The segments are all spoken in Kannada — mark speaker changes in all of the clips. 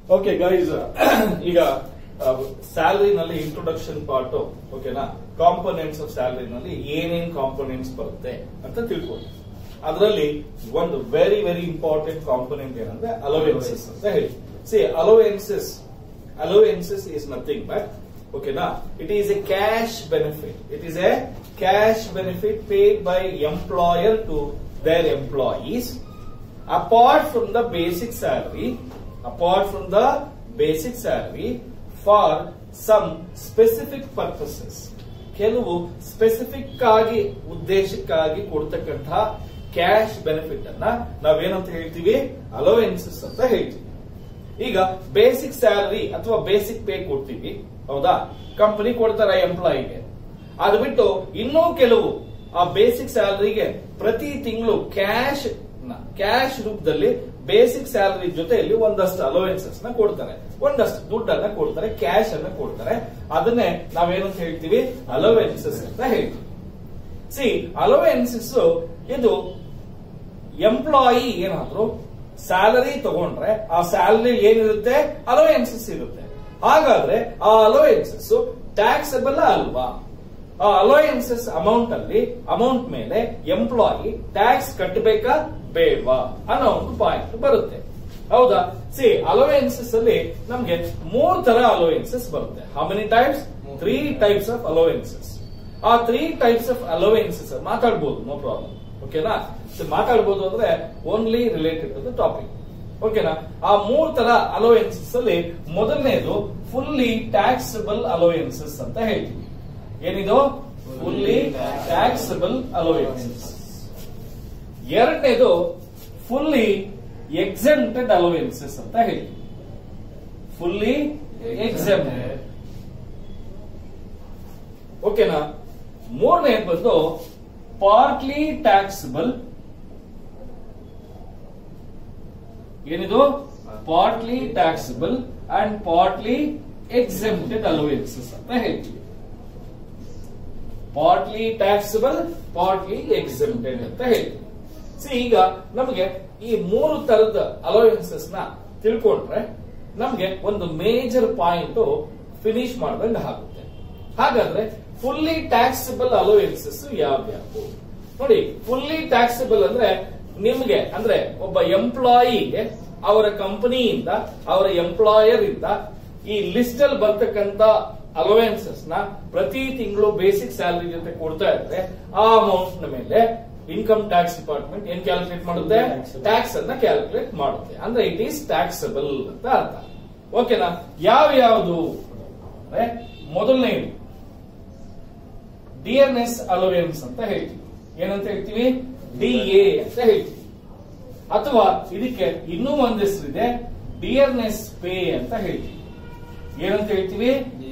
Speaker 1: ಓಕೆ ಗೈಸ್ ಈಗ ಸ್ಯಾಲರಿ ನಲ್ಲಿ ಇಂಟ್ರೊಡಕ್ಷನ್ ಪಾರ್ಟ್ ಓಕೆನಾ ಕಾಂಪೋನೆಂಟ್ಸ್ ಆಫ್ ಸ್ಯಾಲರಿ ನಲ್ಲಿ ಏನೇನ್ ಕಾಂಪೋನೆಂಟ್ಸ್ ಬರುತ್ತೆ ಅಂತ ತಿಳ್ಕೊಳ್ಳಿ ಅದರಲ್ಲಿ ಒಂದು ವೆರಿ ವೆರಿ ಇಂಪಾರ್ಟೆಂಟ್ ಕಾಂಪೋನೆಂಟ್ ಏನಂದ್ರೆ ಅಲೋವೆನ್ಸಸ್ ಅಂತ ಹೇಳಿ see allowances allowances is nothing but ಓಕೆನಾ it is a cash benefit it is a cash benefit paid by employer to their employees apart from the basic salary, apart from the basic salary for some specific purposes. ಕೆಲವು ಸ್ಪೆಸಿಫಿಕ್ ಆಗಿ ಉದ್ದೇಶಕ್ಕಾಗಿ ಕೊಡ್ತಕ್ಕಂತಹ ಕ್ಯಾಶ್ ಬೆನಿಫಿಟ್ ಅನ್ನ ನಾವೇನಂತ ಹೇಳ್ತೀವಿ ಅಲೋವೆನ್ಸಸ್ ಅಂತ ಹೇಳ್ತೀವಿ ಈಗ ಬೇಸಿಕ್ ಸ್ಯಾಲರಿ ಅಥವಾ ಬೇಸಿಕ್ ಪೇ ಕೊಡ್ತೀವಿ ಹೌದಾ ಕಂಪನಿ ಕೊಡ್ತಾರ ಎಂಪ್ಲಾಯಿಗೆ ಅದು ಬಿಟ್ಟು ಇನ್ನೂ ಕೆಲವು ಆ ಬೇಸಿಕ್ ಸ್ಯಾಲರಿಗೆ ಪ್ರತಿ ತಿಂಗಳು ಕ್ಯಾಶ್ ಕ್ಯಾಶ್ ರೂಪದಲ್ಲಿ ಬೇಸಿಕ್ ಸ್ಯಾಲರಿ ಜೊತೆಯಲ್ಲಿ ಒಂದಷ್ಟು ಅಲೋವೆನ್ಸಸ್ ನ ಕೊಡ್ತಾರೆ ಒಂದಷ್ಟು ದುಡ್ಡನ್ನ ಕೊಡ್ತಾರೆ ಕ್ಯಾಶ್ ಅನ್ನ ಕೊಡ್ತಾರೆ ಅದನ್ನೇ ನಾವೇನಂತ ಹೇಳ್ತೀವಿ ಅಲೋವೆನ್ಸಸ್ ಅಂತ ಹೇಳ್ತೀವಿ ಸಿ ಅಲೋವೆನ್ಸಸ್ ಇದು ಎಂಪ್ಲಾಯಿ ಏನಾದ್ರು ಸ್ಯಾಲರಿ ತಗೊಂಡ್ರೆ ಆ ಸ್ಯಾಲರಿ ಏನಿರುತ್ತೆ ಅಲೋವೆನ್ಸಸ್ ಇರುತ್ತೆ ಹಾಗಾದ್ರೆ ಆ ಅಲೋವೆನ್ಸಸ್ ಟ್ಯಾಕ್ಸಬಲ್ ಅಲ್ವಾ ಆ ಅಲೋಯನ್ಸಸ್ ಅಮೌಂಟ್ ಅಲ್ಲಿ ಅಮೌಂಟ್ ಮೇಲೆ ಎಂಪ್ಲಾಯಿ ಟ್ಯಾಕ್ಸ್ ಕಟ್ಟಬೇಕಾ ಬೇಡವಾ ಅನ್ನೋ ಒಂದು ಪಾಯಿಂಟ್ ಬರುತ್ತೆ ಹೌದಾ ಸಿ ಅಲೋವೆನ್ಸಸ್ ಅಲ್ಲಿ ನಮ್ಗೆ ಮೂರ್ ತರ ಅಲೋವೆನ್ಸಸ್ ಬರುತ್ತೆ how many types three types of allowances ಆ ತ್ರೀ ಟೈಪ್ಸ್ ಆಫ್ ಅಲೋವೆನ್ಸಸ್ ಮಾತಾಡ್ಬೋದು ನೋ ಪ್ರಾಬ್ಲಮ್ ಓಕೆನಾ ಮಾತಾಡ್ಬೋದು ಅಂದ್ರೆ only related to the topic ಓಕೆನಾ ಆ ಮೂರ್ ತರ ಅಲೋವೆನ್ಸಸ್ ಅಲ್ಲಿ ಮೊದಲನೇದು ಫುಲ್ಲಿ ಟ್ಯಾಕ್ಸಬಲ್ ಅಲೋವೆನ್ಸಸ್ ಅಂತ ಹೇಳ್ತೀವಿ ಏನಿದು ಫುಲ್ಲಿ ಟ್ಯಾಕ್ಸಬಲ್ ಅಲೋವೆನ್ಸಸ್ ಎರಡನೇದು ಫುಲ್ಲಿ ಎಕ್ಸೆಂಟೆಡ್ ಅಲೋವೆನ್ಸಸ್ ಅಂತ ಹೇಳಿ ಫುಲ್ಲಿ ಎಕ್ಸೆಂಟೆಡ್ ಓಕೆನಾ ಮೂರನೇ ಬಂದು ಪಾರ್ಟ್ಲಿ ಟ್ಯಾಕ್ಸಬಲ್ ಏನಿದು partly taxable and partly exempted allowances ಅಂತ ಹೇಳ್ತೀವಿ ಪಾರ್ಟ್ಲಿ ಟ್ಯಾಕ್ಸಬಲ್ ಪಾರ್ಟ್ಲಿ ಎಕ್ಸೆಂಪ್ಟೆಡ್ ಅಂತ ಹೇಳ್ತೀವಿ ಸಿ ಈಗ ನಮಗೆ ಈ ಮೂರು ತರದ ಅಲೋವೆನ್ಸಸ್ ನ ತಿಳ್ಕೊಂಡ್ರೆ ನಮ್ಗೆ ಒಂದು ಮೇಜರ್ ಪಾಯಿಂಟ್ ಫಿನಿಶ್ ಮಾಡ್ದಂಗೆ ಆಗುತ್ತೆ ಹಾಗಾದ್ರೆ ಫುಲ್ಲಿ ಟ್ಯಾಕ್ಸಬಲ್ ಅಲೋವೆನ್ಸಸ್ ಯಾವ್ಯಾವು ನೋಡಿ ಫುಲ್ಲಿ ಟ್ಯಾಕ್ಸಬಲ್ ಅಂದ್ರೆ ನಿಮ್ಗೆ ಅಂದ್ರೆ ಒಬ್ಬ ಎಂಪ್ಲಾಯಿಗೆ ಅವರ ಕಂಪನಿಯಿಂದ ಅವರ ಎಂಪ್ಲಾಯರ್ ಇಂದ ಈ ಲಿಸ್ಟ್ ಅಲ್ಲಿ ಬರ್ತಕ್ಕಂತ ಅಲೋವೆನ್ಸಸ್ ನ ಪ್ರತಿ ತಿಂಗಳು ಬೇಸಿಕ್ ಸ್ಯಾಲರಿ ಜೊತೆ ಕೊಡ್ತಾ ಇದ್ರೆ ಆ ಅಮೌಂಟ್ ನ ಮೇಲೆ ಇನ್ಕಮ್ ಟ್ಯಾಕ್ಸ್ ಡಿಪಾರ್ಟ್ಮೆಂಟ್ ಏನ್ ಕ್ಯಾಲ್ಕುಲೇಟ್ ಮಾಡುತ್ತೆ ಟ್ಯಾಕ್ಸ್ ಅನ್ನ ಕ್ಯಾಲ್ಕುಲೇಟ್ ಮಾಡುತ್ತೆ ಅಂದ್ರೆ ಇಟ್ ಈಸ್ ಟ್ಯಾಕ್ಸಬಲ್ ಅಂತ ಅರ್ಥ ಓಕೆನಾ ಯಾವ ಯಾವುದು ಅಂದ್ರೆ ಮೊದಲನೇದು ಡಿಎನ್ಎಸ್ ಅಲೋವೆನ್ಸ್ ಅಂತ ಹೇಳ್ತೀವಿ ಏನಂತ ಹೇಳ್ತೀವಿ ಡಿ ಎ ಅಂತ ಹೇಳ್ತೀವಿ ಅಥವಾ ಇದಕ್ಕೆ ಇನ್ನೂ ಒಂದು ಹೆಸರಿದೆ ಡಿಎನ್ಎಸ್ ಪೇ ಅಂತ ಹೇಳ್ತೀವಿ ಏನಂತ ಹೇಳ್ತೀವಿ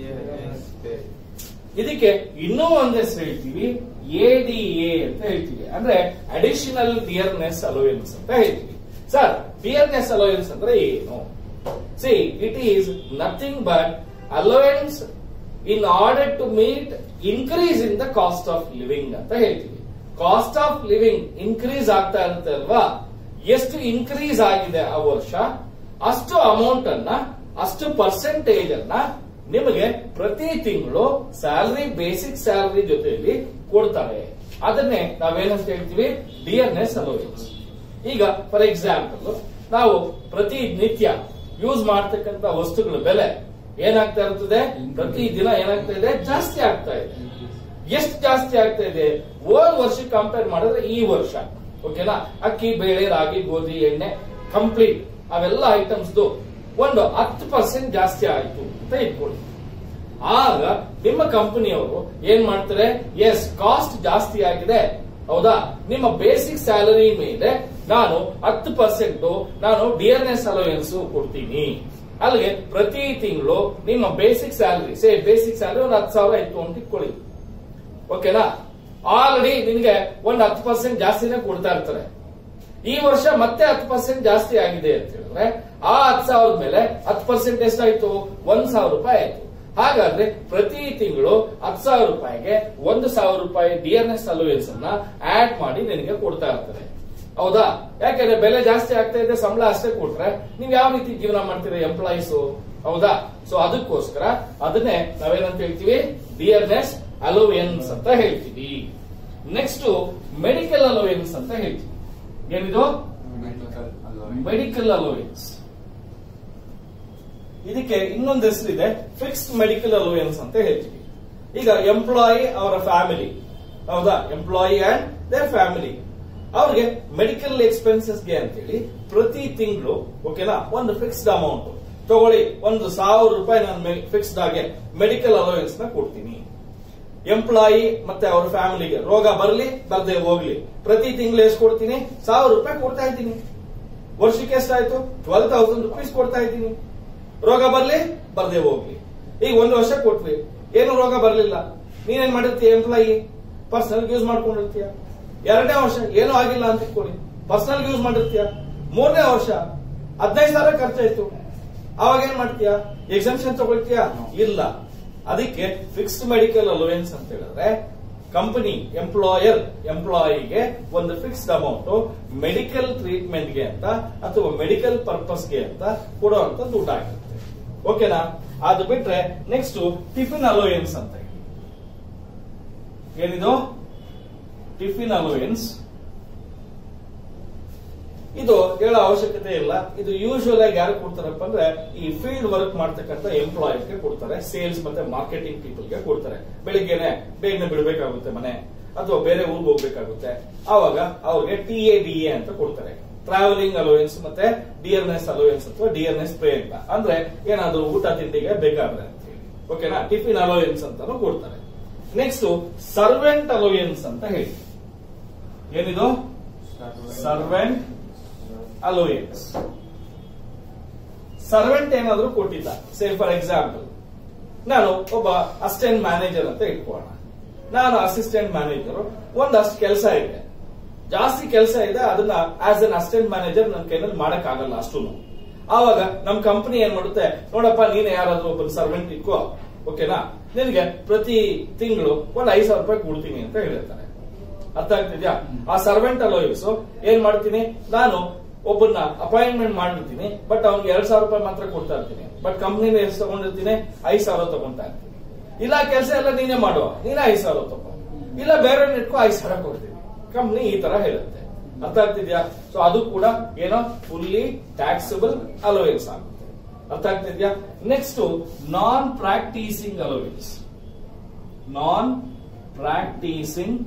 Speaker 1: ಇದಕ್ಕೆ ಇನ್ನೂ ಒಂದು ಹೆಸರು ಹೇಳ್ತೀವಿ ಎಡಿಎ ಅಂತ ಹೇಳ್ತೀವಿ ಅಂದ್ರೆ ಅಡಿಷನಲ್ ಡಿಯರ್ನೆಸ್ ಅಲೋವೆನ್ಸ್ ಅಂತ ಹೇಳ್ತೀವಿ ಸರ್ ಡಿಯರ್ನೆಸ್ ಅಲೋವೆನ್ಸ್ ಅಂದ್ರೆ ಏನು see it is nothing but allowance in order to meet increase in the cost of living ಅಂತ ಹೇಳ್ತೀವಿ ಕಾಸ್ಟ್ ಆಫ್ ಲಿವಿಂಗ್ ಇನ್ಕ್ರೀಸ್ ಆಗ್ತಾ ಇರುತ್ತೆ ಅಲ್ವಾ ಎಷ್ಟು ಇನ್ಕ್ರೀಸ್ ಆಗಿದೆ ಆ ವರ್ಷ ಅಷ್ಟು ಅಮೌಂಟ್ ಅನ್ನ ಅಷ್ಟು ಪರ್ಸೆಂಟೇಜ್ ಅನ್ನ ನಿಮಗೆ ಪ್ರತಿ ತಿಂಗಳು ಸ್ಯಾಲರಿ ಬೇಸಿಕ್ ಸ್ಯಾಲರಿ ಜೊತೆಯಲ್ಲಿ ಕೊಡ್ತಾರೆ ಅದನ್ನೇ ನಾವೇನಂತ ಹೇಳ್ತೀವಿ ಡಿಎನ್ಎಸ್ ಅಲೋವೆನ್ಸ್ ಈಗ ಫಾರ್ ಎಕ್ಸಾಂಪಲ್ ನಾವು ಪ್ರತಿ ನಿತ್ಯ ಯೂಸ್ ಮಾಡ್ತಕ್ಕಂತ ವಸ್ತುಗಳ ಬೆಲೆ ಏನಾಗ್ತಾ ಇರ್ತದೆ ಪ್ರತಿ ದಿನ ಏನಾಗ್ತಾ ಇದೆ ಜಾಸ್ತಿ ಆಗ್ತಾ ಇದೆ ಎಷ್ಟು ಜಾಸ್ತಿ ಆಗ್ತಾ ಇದೆ ಹೋದ ವರ್ಷ ಕಂಪೇರ್ ಮಾಡಿದ್ರೆ ಈ ವರ್ಷ ಓಕೆನಾ ಅಕ್ಕಿ ಬೇಳೆ ರಾಗಿ ಗೋಧಿ ಎಣ್ಣೆ ಕಂಪ್ಲೀಟ್ ಅವೆಲ್ಲ ಐಟಮ್ಸ್ ಒಂದು ಹತ್ತು ಪರ್ಸೆಂಟ್ ಜಾಸ್ತಿ ಆಯ್ತು ಅಂತ ಇಟ್ಕೊಳ್ಳಿ ಆಗ ನಿಮ್ಮ ಕಂಪನಿಯವರು ಏನ್ ಮಾಡ್ತಾರೆ ಎಸ್ ಕಾಸ್ಟ್ ಜಾಸ್ತಿ ಆಗಿದೆ ಹೌದಾ ನಿಮ್ಮ ಬೇಸಿಕ್ ಸ್ಯಾಲರಿ ಮೇಲೆ ನಾನು ಹತ್ತು ಪರ್ಸೆಂಟ್ ನಾನು ಡಿಎನ್ಎಸ್ ಅಲೋಯನ್ಸ್ ಕೊಡ್ತೀನಿ ಅಲ್ಲಿಗೆ ಪ್ರತಿ ತಿಂಗಳು ನಿಮ್ಮ basic salary say basic salary ಒಂದು ಹತ್ತು ಸಾವಿರ ಇತ್ತು ಅಂತ ಇಟ್ಕೊಳ್ಳಿ ಓಕೆನಾ ಆಲ್ರೆಡಿ ನಿನ್ಗೆ ಒಂದು ಹತ್ತು ಪರ್ಸೆಂಟ್ ಜಾಸ್ತಿನೇ ಕೊಡ್ತಾ ಇರ್ತಾರೆ ಈ ವರ್ಷ ಮತ್ತೆ ಹತ್ತು ಪರ್ಸೆಂಟ್ ಜಾಸ್ತಿ ಆಗಿದೆ ಅಂತ ಹೇಳಿದ್ರೆ ಆ ಹತ್ತು ಸಾವಿರದ ಮೇಲೆ ಹತ್ತು ಪರ್ಸೆಂಟ್ ಎಷ್ಟಾಯ್ತು ಒಂದ್ ಸಾವಿರ ರೂಪಾಯಿ ಆಯ್ತು ಹಾಗಾದ್ರೆ ಪ್ರತಿ ತಿಂಗಳು ಹತ್ತು ಸಾವಿರ ರೂಪಾಯಿಗೆ ಒಂದು ಸಾವಿರ ರೂಪಾಯಿ ಡಿಎನ್ಎಸ್ ಅಲೋವೆನ್ಸ್ ಅನ್ನ ಆಡ್ ಮಾಡಿ ನಿನಗೆ ಕೊಡ್ತಾ ಇರ್ತಾರೆ ಹೌದಾ ಯಾಕಂದ್ರೆ ಬೆಲೆ ಜಾಸ್ತಿ ಆಗ್ತಾ ಇದೆ ಸಂಬಳ ಅಷ್ಟೇ ಕೊಟ್ರೆ ನೀವ್ ಯಾವ ರೀತಿ ಜೀವನ ಮಾಡ್ತೀರಾ ಎಂಪ್ಲಾಯೀಸ್ ಹೌದಾ ಸೊ ಅದಕ್ಕೋಸ್ಕರ ಅದನ್ನೇ ನಾವೇನಂತ ಹೇಳ್ತೀವಿ ಡಿಯರ್ನೆಸ್ ಅಲೋವೆನ್ಸ್ ಅಂತ ಹೇಳ್ತೀವಿ ನೆಕ್ಸ್ಟ್ ಮೆಡಿಕಲ್ ಅಲೋವೆನ್ಸ್ ಅಂತ ಹೇಳ್ತೀವಿ ಏನಿದು ಮೆಡಿಕಲ್ ಅಲೋವೆನ್ಸ್ ಇದಕ್ಕೆ ಇನ್ನೊಂದು ಹೆಸರಿದೆ ಫಿಕ್ಸ್ಡ್ ಮೆಡಿಕಲ್ ಅಲೋವೆನ್ಸ್ ಅಂತ ಹೇಳ್ತೀವಿ ಈಗ ಎಂಪ್ಲಾಯಿ ಅವರ ಫ್ಯಾಮಿಲಿ ಹೌದಾ ಎಂಪ್ಲಾಯಿ ಅಂಡ್ ದೇರ್ ಫ್ಯಾಮಿಲಿ ಅವ್ರಿಗೆ ಮೆಡಿಕಲ್ ಎಕ್ಸ್ಪೆನ್ಸಸ್ಗೆ ಅಂತೇಳಿ ಪ್ರತಿ ತಿಂಗಳು ಓಕೆನಾ ಒಂದು ಫಿಕ್ಸ್ಡ್ ಅಮೌಂಟ್ ತಗೊಳ್ಳಿ ಒಂದು ಸಾವಿರ ರೂಪಾಯಿ ನಾನು ಫಿಕ್ಸ್ಡ್ ಆಗಿ ಮೆಡಿಕಲ್ ಅಲೋವೆನ್ಸ್ ನ ಕೊಡ್ತೀನಿ ಎಂಪ್ಲಾಯಿ ಮತ್ತೆ ಅವ್ರ ಫ್ಯಾಮಿಲಿಗೆ ರೋಗ ಬರಲಿ ಬರ್ದೆ ಹೋಗ್ಲಿ ಪ್ರತಿ ತಿಂಗಳು ಎಷ್ಟು ಕೊಡ್ತೀನಿ ಸಾವಿರ ರೂಪಾಯಿ ಕೊಡ್ತಾ ಇದ್ದೀನಿ ವರ್ಷಕ್ಕೆ ಎಷ್ಟಾಯ್ತು ಟ್ವೆಲ್ ತೌಸಂಡ್ ರುಪೀಸ್ ಕೊಡ್ತಾ ಇದ್ದೀನಿ ರೋಗ ಬರ್ಲಿ ಬರ್ದೆ ಹೋಗ್ಲಿ ಈಗ ಒಂದು ವರ್ಷ ಕೊಟ್ವಿ ಏನು ರೋಗ ಬರ್ಲಿಲ್ಲ ನೀನೇನ್ ಮಾಡಿರ್ತೀಯ ಎಂಪ್ಲಾಯಿ ಪರ್ಸನಲ್ ಯೂಸ್ ಮಾಡ್ಕೊಂಡಿರ್ತೀಯ ಎರಡನೇ ವರ್ಷ ಏನೂ ಆಗಿಲ್ಲ ಅಂತ ಇಟ್ಕೊಳ್ಳಿ ಪರ್ಸನಲ್ ಯೂಸ್ ಮಾಡಿರ್ತೀಯ ಮೂರನೇ ವರ್ಷ ಹದಿನೈದು ಸಾವಿರ ಖರ್ಚಾಯ್ತು ಅವಾಗ ಏನ್ ಮಾಡ್ತೀಯ ಎಕ್ಸಂಪ್ಷನ್ ತಗೊಳ್ತೀಯ ಇಲ್ಲ ಅದಕ್ಕೆ ಫಿಕ್ಸ್ಡ್ ಮೆಡಿಕಲ್ ಅಲೋವೆನ್ಸ್ ಅಂತ ಹೇಳಿದ್ರೆ ಕಂಪನಿ ಎಂಪ್ಲಾಯರ್ ಎಂಪ್ಲಾಯಿಗೆ ಒಂದು ಫಿಕ್ಸ್ಡ್ ಅಮೌಂಟ್ ಮೆಡಿಕಲ್ ಟ್ರೀಟ್ಮೆಂಟ್ಗೆ ಅಂತ ಅಥವಾ ಮೆಡಿಕಲ್ ಪರ್ಪಸ್ಗೆ ಅಂತ ಕೊಡುವಂತ ದುಡ್ಡಾಗಿರುತ್ತೆ ಓಕೆನಾ ಅದು ಬಿಟ್ರೆ ನೆಕ್ಸ್ಟ್ ಟಿಫಿನ್ ಅಲೋವೆನ್ಸ್ ಅಂತ ಹೇಳಿ ಏನಿದು ಟಿಫಿನ್ ಅಲೋವೆನ್ಸ್ ಇದು ಹೇಳೋ ಅವಶ್ಯಕತೆ ಇಲ್ಲ ಇದು ಯೂಶುವಲ್ ಆಗಿ ಯಾರು ಕೊಡ್ತಾರಪ್ಪ ಅಂದ್ರೆ ಈ ಫೀಲ್ಡ್ ವರ್ಕ್ ಮಾಡ್ತಕ್ಕಂಥ ಎಂಪ್ಲಾಯೀಸ್ಗೆ ಕೊಡ್ತಾರೆ ಸೇಲ್ಸ್ ಮತ್ತೆ ಮಾರ್ಕೆಟಿಂಗ್ ಪೀಪಲ್ಗೆ ಕೊಡ್ತಾರೆ ಬೆಳಿಗ್ಗೆನೆ ಬೇಗನೆ ಬಿಡಬೇಕಾಗುತ್ತೆ ಮನೆ ಅಥವಾ ಬೇರೆ ಊರಿಗೆ ಹೋಗ್ಬೇಕಾಗುತ್ತೆ ಆವಾಗ ಅವ್ರಿಗೆ ಟಿ ಎ ಡಿ ಎ ಅಂತ ಕೊಡ್ತಾರೆ ಟ್ರಾವೆಲಿಂಗ್ ಅಲೋವೆನ್ಸ್ ಮತ್ತೆ ಡಿಯರ್ನೆಸ್ ಅಲೋವೆನ್ಸ್ ಅಥವಾ ಡಿಯರ್ನೆಸ್ ಪೇ ಅಂತ ಅಂದ್ರೆ ಏನಾದ್ರು ಊಟ ತಿಂಡಿಗೆ ಬೇಕಾದ್ರೆ ಅಂತ ಹೇಳಿ ಓಕೆನಾ ಟಿಫಿನ್ ಅಲೋವೆನ್ಸ್ ಅಂತಾನು ಕೊಡ್ತಾರೆ ನೆಕ್ಸ್ಟ್ ಸರ್ವೆಂಟ್ ಅಲೋವೆನ್ಸ್ ಅಂತ ಹೇಳಿ ಏನಿದು ಸರ್ವೆಂಟ್ ಅಲೋಯನ್ಸ್ ಸರ್ವೆಂಟ್ ಏನಾದ್ರೂ ಕೊಟ್ಟಿದ್ದ ಸೇ ಫಾರ್ ಎಕ್ಸಾಂಪಲ್ ನಾನು ಒಬ್ಬ ಅಸಿಸ್ಟೆಂಟ್ ಮ್ಯಾನೇಜರ್ ಅಂತ ಇಟ್ಕೊಳ್ಳೋಣ ನಾನು ಅಸಿಸ್ಟೆಂಟ್ ಮ್ಯಾನೇಜರ್ ಒಂದಷ್ಟು ಕೆಲಸ ಇದೆ ಜಾಸ್ತಿ ಕೆಲಸ ಇದೆ ಅದನ್ನ ಆಸ್ ಅನ್ ಅಸಿಸ್ಟೆಂಟ್ ಮ್ಯಾನೇಜರ್ ನನ್ನ ಕೈನಲ್ಲಿ ಮಾಡಕ್ ಆಗಲ್ಲ ಅಷ್ಟು ಆವಾಗ ನಮ್ ಕಂಪನಿ ಏನ್ ಮಾಡುತ್ತೆ ನೋಡಪ್ಪ ನೀನೆ ಯಾರಾದ್ರೂ ಒಬ್ಬ ಸರ್ವೆಂಟ್ ಇಟ್ಕೋ ಓಕೆನಾ ನಿನ್ಗೆ ಪ್ರತಿ ತಿಂಗಳು ಒಂದ್ ಐದು ಸಾವಿರ ರೂಪಾಯಿ ಕೊಡ್ತೀನಿ ಅಂತ ಹೇಳಿರ್ತಾರೆ ಅರ್ಥ ಆಗ್ತಿದ್ಯಾ ಆ ಸರ್ವೆಂಟ್ ಅಲೋಯನ್ಸ್ ಏನ್ ಮಾಡ್ತೀನಿ ನಾನು ಒಬ್ಬನ್ನ ಅಪಾಯಿಂಟ್ಮೆಂಟ್ ಮಾಡಿರ್ತೀನಿ ಬಟ್ ಅವ್ನಿಗೆ ಎರಡ್ ಸಾವಿರ ರೂಪಾಯಿ ಮಾತ್ರ ಕೊಡ್ತಾ ಇರ್ತೀನಿ ಬಟ್ ಕಂಪ್ನಿನ ಎಷ್ಟು ತಗೊಂಡಿರ್ತೀನಿ ಐದ್ ಸಾವಿರ ತಗೊಂತಾ ಇರ್ತೀನಿ ಇಲ್ಲ ಕೆಲಸ ಎಲ್ಲ ನೀನೇ ಮಾಡುವ ನೀನೇ ಐದ್ ಸಾವಿರ ತಗೋ ಇಲ್ಲ ಬೇರೆ ಇಟ್ಕೋ ಐದ್ ಸಾವಿರ ಕೊಡ್ತೀನಿ ಕಂಪ್ನಿ ಈ ತರ ಹೇಳುತ್ತೆ ಅರ್ಥ ಆಗ್ತಿದ್ಯಾ ಸೊ ಅದು ಕೂಡ ಏನೋ ಫುಲ್ಲಿ ಟ್ಯಾಕ್ಸಬಲ್ ಅಲೋವೆನ್ಸ್ ಆಗುತ್ತೆ ಅರ್ಥ ಆಗ್ತಿದ್ಯಾ next non practising allowance non practising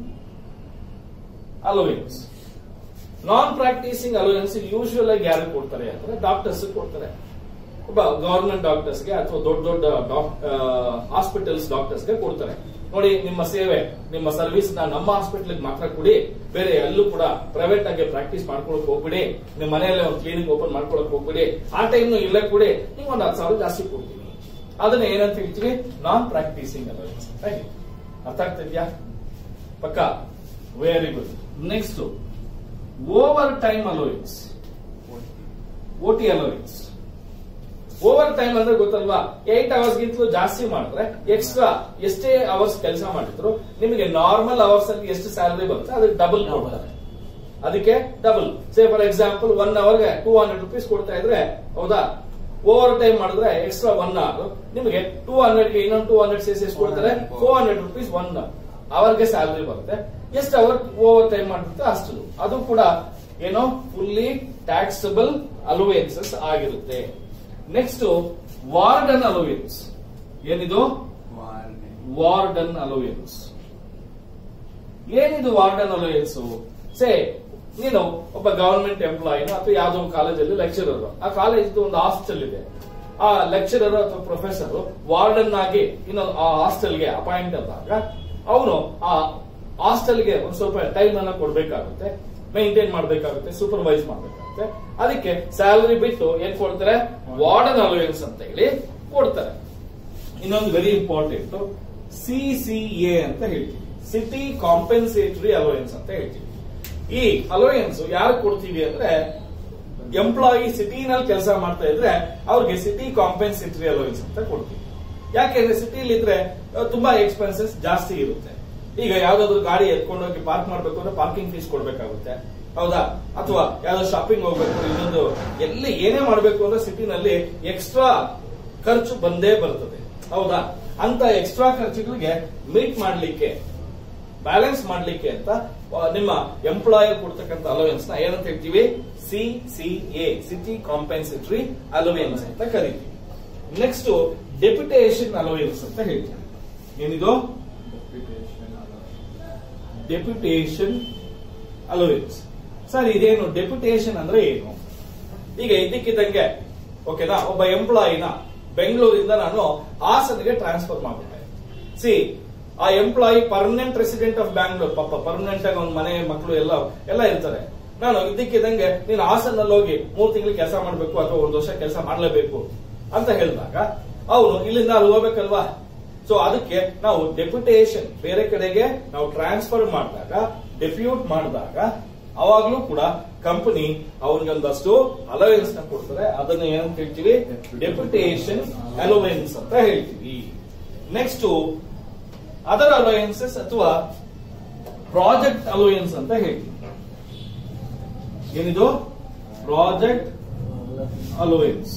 Speaker 1: allowance non practising allowance usual ಆಗಿ ಯಾರು ಕೊಡ್ತಾರೆ ಅಂದ್ರೆ ಡಾಕ್ಟರ್ಸ್ ಕೊಡ್ತಾರೆ ಒಬ್ಬ ಗವರ್ಮೆಂಟ್ ಡಾಕ್ಟರ್ಸ್ಗೆ ಅಥವಾ ದೊಡ್ಡ ದೊಡ್ಡ ಹಾಸ್ಪಿಟಲ್ಸ್ ಡಾಕ್ಟರ್ಸ್ಗೆ ಕೊಡ್ತಾರೆ ನೋಡಿ ನಿಮ್ಮ ಸೇವೆ ನಿಮ್ಮ ಸರ್ವಿಸ್ ನ ನಮ್ಮ ಹಾಸ್ಪಿಟಲ್ ಮಾತ್ರ ಕೊಡಿ ಬೇರೆ ಎಲ್ಲೂ ಕೂಡ ಪ್ರೈವೇಟ್ ಆಗಿ ಪ್ರಾಕ್ಟೀಸ್ ಮಾಡ್ಕೊಳಕ್ ಹೋಗ್ಬಿಡಿ ನಿಮ್ಮ ಮನೆಯಲ್ಲೇ ಒಂದು ಕ್ಲಿನಿಕ್ ಓಪನ್ ಮಾಡ್ಕೊಳಕ್ ಹೋಗ್ಬಿಡಿ ಆ ಟೈಮ್ ಇಲ್ಲೇ ಕೊಡಿ ನೀವು ಒಂದು ಹತ್ತು ಸಾವಿರ ಜಾಸ್ತಿ ಕೊಡ್ತೀನಿ ಅದನ್ನ ಏನಂತ ಹೇಳ್ತೀವಿ ನಾನ್ ಪ್ರಾಕ್ಟೀಸಿಂಗ್ ಅಲೋವೆನ್ಸ್ ಅಂತ ಹೇಳಿ ಅರ್ಥ ಆಗ್ತಿದ್ಯಾ ಪಕ್ಕ very good next over time allowance OT allowance over time ಅಂದ್ರೆ ಗೊತ್ತಲ್ವಾ ಏಟ್ ಅವರ್ಸ್ ಗಿಂತಲೂ ಜಾಸ್ತಿ ಮಾಡಿದ್ರೆ ಎಕ್ಸ್ಟ್ರಾ ಎಷ್ಟೇ ಅವರ್ಸ್ ಕೆಲಸ ಮಾಡಿದ್ರು ನಿಮಗೆ ನಾರ್ಮಲ್ ಅವರ್ಸ್ ಅಲ್ಲಿ ಎಷ್ಟು ಸ್ಯಾಲರಿ ಬರುತ್ತೆ ಅದಕ್ಕೆ ಡಬಲ್ ಕೊಡ್ತಾರೆ ಅದಕ್ಕೆ double say for example one ಅವರ್ಗೆ ಟೂ ಹಂಡ್ರೆಡ್ ರುಪೀಸ್ ಕೊಡ್ತಾ ಇದ್ರೆ ಹೌದಾ ಓವರ್ ಟೈಮ್ ಮಾಡಿದ್ರೆ ಎಕ್ಸ್ಟ್ರಾ ಒನ್ ಅವರ್ ನಿಮಗೆ ಟೂ ಹಂಡ್ರೆಡ್ಗೆ ಇನ್ನೊಂದು ಟೂ ಹಂಡ್ರೆಡ್ ಸೇಸ್ ಎಷ್ಟು ಕೊಡ್ತಾರೆ ಫೋರ್ ಹಂಡ್ರೆಡ್ ರುಪೀಸ್ ಒನ್ ಅವರ್ಗೆ ಸ್ಯಾಲರಿ ಬರುತ್ತೆ ಎಷ್ಟು ಅವರ್ ಓವರ್ ಟೈಮ್ ಮಾಡಿರುತ್ತೆ ಅಷ್ಟು ಅದು ಕೂಡ ಏನೋ ಫುಲ್ಲಿ ಟ್ಯಾಕ್ಸಬಲ್ ಅಲೋವೆನ್ಸಸ್ ಆಗಿರುತ್ತೆ ನೆಕ್ಸ್ಟ್ ವಾರ್ಡನ್ ಅಲೋವೆನ್ಸ್ ಏನಿದು ವಾರ್ಡನ್ ಅಲೋವೆನ್ಸ್ ಏನಿದು ವಾರ್ಡನ್ ಅಲೋವೆನ್ಸ್ ಸೇ ನೀನು ಒಬ್ಬ ಗವರ್ಮೆಂಟ್ ಎಂಪ್ಲಾಯಿನ ಅಥವಾ ಯಾವ್ದೋ ಒಂದು ಕಾಲೇಜಲ್ಲಿ ಲೆಕ್ಚರರ್ ಆ ಕಾಲೇಜ್ ಒಂದು ಹಾಸ್ಟೆಲ್ ಇದೆ ಆ ಲೆಕ್ಚರರ್ ಅಥವಾ ಪ್ರೊಫೆಸರ್ ವಾರ್ಡನ್ ಆಗಿ ಇನ್ನೊಂದು ಆ ಹಾಸ್ಟೆಲ್ಗೆ ಅಪಾಯಿಂಟ್ ಆದಾಗ ಅವನು ಆ ಹಾಸ್ಟೆಲ್ಗೆ ಒಂದು ಸ್ವಲ್ಪ ಟೈಮ್ ಅನ್ನ ಕೊಡ್ಬೇಕಾಗುತ್ತೆ ಮೇಂಟೈನ್ ಮಾಡ್ಬೇಕಾಗುತ್ತೆ ಸೂಪರ್ವೈಸ್ ಮಾಡ್ಬೇಕಾಗುತ್ತೆ ಅದಕ್ಕೆ ಸ್ಯಾಲರಿ ಬಿಟ್ಟು ಏನ್ ಕೊಡ್ತಾರೆ ವಾರ್ಡನ್ ಅಲೋವೆನ್ಸ್ ಅಂತ ಹೇಳಿ ಕೊಡ್ತಾರೆ ಇನ್ನೊಂದು very important C C A ಅಂತ ಹೇಳ್ತೀವಿ ಸಿಟಿ ಕಾಂಪೆನ್ಸೇಟರಿ ಅಲೋವೆನ್ಸ್ ಅಂತ ಹೇಳ್ತೀವಿ ಈ ಅಲೋವೆನ್ಸ್ ಯಾರು ಕೊಡ್ತೀವಿ ಅಂದ್ರೆ ಎಂಪ್ಲಾಯಿ ಸಿಟಿನಲ್ಲಿ ಕೆಲಸ ಮಾಡ್ತಾ ಇದ್ರೆ ಅವ್ರಿಗೆ ಸಿಟಿ ಕಾಂಪೆನ್ಸೇಟರಿ ಅಲೋವೆನ್ಸ್ ಅಂತ ಕೊಡ್ತೀವಿ ಯಾಕೆಂದ್ರೆ ಸಿಟಿಲಿ ಇದ್ರೆ ಅಹ್, ತುಂಬಾ ಎಕ್ಸ್ಪೆನ್ಸಸ್ ಜಾಸ್ತಿ ಇರುತ್ತೆ ಈಗ ಯಾವ್ದಾದ್ರು ಗಾಡಿ ಎತ್ಕೊಂಡೋಗಿ ಪಾರ್ಕ್ ಮಾಡ್ಬೇಕು ಅಂದ್ರೆ ಪಾರ್ಕಿಂಗ್ ಫೀಸ್ ಕೊಡ್ಬೇಕಾಗುತ್ತೆ ಹೌದಾ ಅಥವಾ ಯಾವ್ದೋ ಶಾಪಿಂಗ್ ಹೋಗ್ಬೇಕು ಇನ್ನೊಂದು ಎಲ್ಲಿ ಏನೇ ಮಾಡ್ಬೇಕು ಅಂದ್ರೆ ಸಿಟಿನಲ್ಲಿ ಎಕ್ಸ್ಟ್ರಾ ಖರ್ಚು ಬಂದೇ ಬರ್ತದೆ ಹೌದಾ ಅಂತ ಎಕ್ಸ್ಟ್ರಾ ಖರ್ಚುಗಳಿಗೆ ಮೀಟ್ ಮಾಡ್ಲಿಕ್ಕೆ ಬ್ಯಾಲೆನ್ಸ್ ಮಾಡ್ಲಿಕ್ಕೆ ಅಂತ ಆ, ನಿಮ್ಮ ಎಂಪ್ಲಾಯರ್ ಕೊಡ್ತಕ್ಕಂಥ ಅಲೋವೆನ್ಸ್ ನ ಏನಂತ ಹೇಳ್ತೀವಿ C C A city compensatory allowance ಅಂತ ಕರಿತೀವಿ ನೆಕ್ಸ್ಟ್ ಡೆಪ್ಯುಟೇಷನ್ ಅಲೋವೆನ್ಸ್ ಅಂತ ಹೇಳ್ತೀವಿ ಏನಿದು ಡೆಪ್ಯುಟೇಷನ್ ಅಲೋವೆನ್ಸ್ ಸರ್ ಇದೇನು ಡೆಪ್ಯುಟೇಷನ್ ಅಂದ್ರೆ ಏನು ಈಗ ಇದ್ದಕ್ಕಿದ್ದಂಗೆ ಓಕೆನಾ ಒಬ್ಬ ಎಂಪ್ಲಾಯಿನ ಬೆಂಗಳೂರಿಂದ ನಾನು ಹಾಸನ್ಗೆ ಟ್ರಾನ್ಸ್ಫರ್ ಮಾಡ್ಬಿಟ್ಟೆ ಸಿ ಆ employee permanent resident of Bangalore ಪಾಪ ಪರ್ಮನೆಂಟ್ ಆಗಿ ಅವ್ನ ಮನೆ ಮಕ್ಕಳು ಎಲ್ಲ ಎಲ್ಲ ಇರ್ತಾರೆ ನಾನು ಇದ್ದಕ್ಕಿದ್ದಂಗೆ ನೀನು ಹಾಸನ್ನಲ್ಲಿ ಹೋಗಿ ಮೂರ್ ತಿಂಗಳು ಕೆಲಸ ಮಾಡಬೇಕು ಅಥವಾ ಒಂದು ವರ್ಷ ಕೆಲಸ ಮಾಡಲೇಬೇಕು ಅಂತ ಹೇಳಿದಾಗ ಅವನು ಇಲ್ಲಿಂದ ಅಲ್ಲಿ ಹೋಗ್ಬೇಕಲ್ವಾ ಸೊ ಅದಕ್ಕೆ ನಾವು ಡೆಪ್ಯುಟೇಷನ್ ಬೇರೆ ಕಡೆಗೆ ನಾವು ಟ್ರಾನ್ಸ್ಫರ್ ಮಾಡಿದಾಗ ಡೆಪ್ಯೂಟ್ ಮಾಡಿದಾಗ ಅವಾಗ್ಲೂ ಕೂಡ ಕಂಪನಿ ಅವನಿಗೆ ಒಂದಷ್ಟು ಅಲವೆನ್ಸ್ ನ ಕೊಡ್ತಾರೆ ಅದನ್ನ ಏನಂತ ಹೇಳ್ತೀವಿ ಡೆಪ್ಯುಟೇಷನ್ ಅಲೋವೆನ್ಸ್ ಅಂತ ಹೇಳ್ತೀವಿ ನೆಕ್ಸ್ಟ್ ಅದರ್ ಅಲೋಯನ್ಸಸ್ ಅಥವಾ ಪ್ರಾಜೆಕ್ಟ್ ಅಲೋಯನ್ಸ್ ಅಂತ ಹೇಳ್ತೀವಿ ಏನಿದು ಪ್ರಾಜೆಕ್ಟ್ ಅಲೋಯನ್ಸ್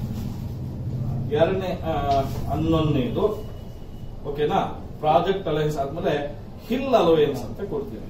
Speaker 1: ಎರಡನೇ ಆ, ಹನ್ನೊಂದನೇದು ಓಕೆನಾ ಪ್ರಾಜೆಕ್ಟ್ ಅಲೋಯನ್ಸ್ ಆದ್ಮೇಲೆ ಹಿಲ್ ಅಲೋಯನ್ಸ್ ಅಂತ ಕೊಡ್ತೀವಿ